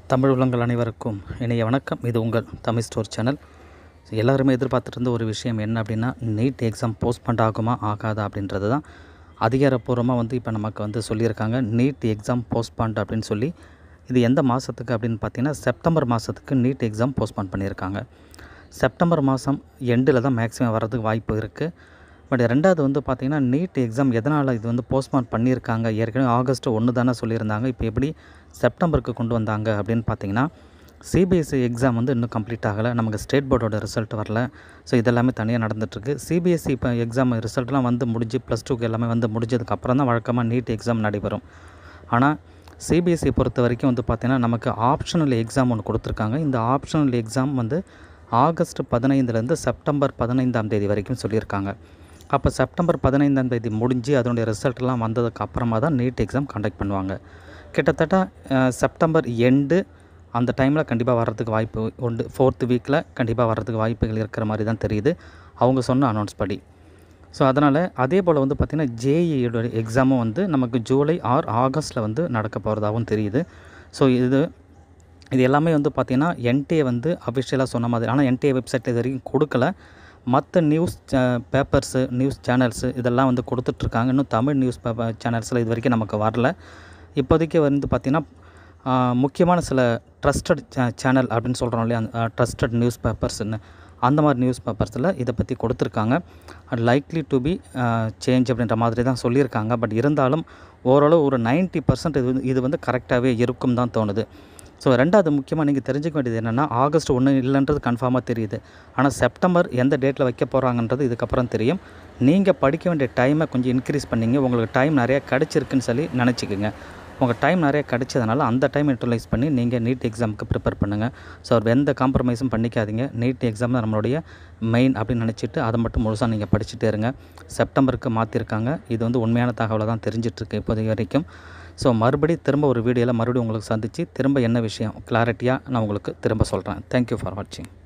தமிழ் உள்ளங்கள் அனைவருக்கும் இணைய வணக்கம் இது உங்கள் தமிழ் ஸ்டோர் சேனல் எல்லாருமே எதிர்பார்த்துட்டு இருந்த ஒரு விஷயம் என்ன அப்படின்னா நீட் எக்ஸாம் போஸ்ட்பண்ட் ஆகுமா ஆகாதா அப்படின்றது தான் அதிகாரப்பூர்வமாக வந்து இப்போ நமக்கு வந்து சொல்லியிருக்காங்க நீட் எக்ஸாம் போஸ்ட்பாண்ட் அப்படின்னு சொல்லி இது எந்த மாதத்துக்கு அப்படின்னு பார்த்தீங்கன்னா செப்டம்பர் மாதத்துக்கு நீட் எக்ஸாம் போஸ்ட்பாண்ட் பண்ணியிருக்காங்க செப்டம்பர் மாதம் எண்டில் தான் மேக்ஸிமம் வர்றதுக்கு வாய்ப்பு இருக்குது பட் ரெண்டாவது வந்து பார்த்திங்கன்னா நீட் எக்ஸாம் எதனால் இது வந்து போஸ்ட்பான் பண்ணியிருக்காங்க ஏற்கனவே ஆகஸ்ட் ஒன்று தானே சொல்லியிருந்தாங்க இப்போ எப்படி செப்டம்பருக்கு கொண்டு வந்தாங்க அப்படின்னு பார்த்தீங்கன்னா சிபிஎஸ்சி எக்ஸாம் வந்து இன்னும் கம்ப்ளீட் ஆகலை நமக்கு ஸ்டேட் போர்டோட ரிசல்ட் வரல ஸோ இதெல்லாமே தனியாக நடந்துகிட்ருக்கு சிபிஎஸ்சி இப்போ எக்ஸாம் ரிசல்ட்லாம் வந்து முடிஞ்சு ப்ளஸ் டூக்கு எல்லாமே வந்து முடிஞ்சதுக்கப்புறம் தான் வழக்கமாக நீட் எக்ஸாம் நடைபெறும் ஆனால் சிபிஎஸ்சி பொறுத்த வரைக்கும் வந்து பார்த்திங்கன்னா நமக்கு ஆப்ஷனல் எக்ஸாம் ஒன்று கொடுத்துருக்காங்க இந்த ஆப்ஷனல் எக்ஸாம் வந்து ஆகஸ்ட் பதினைந்துலேருந்து செப்டம்பர் பதினைந்தாம் தேதி வரைக்கும் சொல்லியிருக்காங்க அப்போ செப்டம்பர் பதினைந்தாம் தேதி முடிஞ்சு அதனுடைய ரிசல்ட்லாம் வந்ததுக்கு அப்புறமா தான் நீட் எக்ஸாம் கண்டக்ட் பண்ணுவாங்க கிட்டத்தட்ட அஹ், செப்டம்பர் எண்டு அந்த டைமில் கண்டிப்பாக வர்றதுக்கு வாய்ப்பு உண்டு ஃபோர்த்து வீக்கில் கண்டிப்பாக வர்றதுக்கு வாய்ப்புகள் இருக்கிற மாதிரி தான் தெரியுது அவங்க சொன்ன அனௌன்ஸ் படி ஸோ அதனால் அதே போல் வந்து பார்த்திங்கன்னா ஜேஇயோட எக்ஸாமும் வந்து நமக்கு ஜூலை ஆர் ஆகஸ்ட்டில் வந்து நடக்க போகிறதாகவும் தெரியுது ஸோ இது இது எல்லாமே வந்து பார்த்திங்கன்னா என்டிஏ வந்து அஃபிஷியலாக சொன்ன மாதிரி ஆனால் என்டிஏ வெப்சைட் இது வரைக்கும் கொடுக்கல மற்ற நியூஸ் பேப்பர்ஸு நியூஸ் சேனல்ஸு இதெல்லாம் வந்து கொடுத்துட்ருக்காங்க இன்னும் தமிழ் நியூஸ் பேப்பர் சேனல்ஸில் இது வரைக்கும் நமக்கு வரல இப்போதைக்கு வந்து பார்த்திங்கன்னா ஆஹ், முக்கியமான சில ட்ரஸ்டட் சேனல் அப்படின்னு சொல்கிறோம் இல்லையா ட்ரஸ்டட் நியூஸ் பேப்பர்ஸ்னு அந்த மாதிரி நியூஸ் பேப்பர்ஸில் இதை பற்றி கொடுத்துருக்காங்க லைக்லி டு பி சேஞ்ச் அப்படின்ற மாதிரி தான் சொல்லியிருக்காங்க பட் இருந்தாலும் ஓரளவு ஒரு 90% பர்சன்ட் இது வந்து இது வந்து கரெக்டாகவே இருக்கும் தான் தோணுது ஸோ ரெண்டாவது முக்கியமாக நீங்கள் தெரிஞ்சுக்க வேண்டியது என்னென்னா ஆகஸ்ட் ஒன்று இல்லைன்றது கன்ஃபார்மாக தெரியுது ஆனால் செப்டம்பர் எந்த டேட்டில் வைக்க போகிறாங்கன்றது இதுக்கப்புறம் தெரியும் நீங்கள் படிக்க வேண்டிய டைமை கொஞ்சம் இன்க்ரீஸ் பண்ணிங்க உங்களுக்கு டைம் நிறையா கிடச்சிருக்குன்னு சொல்லி நினச்சிக்கோங்க உங்கள் டைம் நிறைய கிடைச்சதுனால அந்த டைம் யூட்டிலைஸ் பண்ணி நீங்கள் நீட் எக்ஸாமுக்கு ப்ரிப்பேர் பண்ணுங்கள் ஸோ எந்த காம்ப்ரமைஸும் பண்ணிக்காதீங்க நீட் எக்ஸாம் தான் நம்மளுடைய மெயின் அப்படின்னு நினச்சிட்டு அதை மட்டும் முழுசாக நீங்கள் படிச்சுட்டே இருங்க செப்டம்பருக்கு மாற்றிருக்காங்க இது வந்து உண்மையான தகவலை தான் தெரிஞ்சிட்ருக்கு இப்போதைக்கு வரைக்கும் ஸோ மறுபடி திரும்ப ஒரு வீடியோவில் மறுபடியும் உங்களுக்கு சந்தித்து திரும்ப என்ன விஷயம் கிளாரிட்டியாக நான் உங்களுக்கு திரும்ப சொல்கிறேன் தேங்க்யூ ஃபார் வாட்சிங்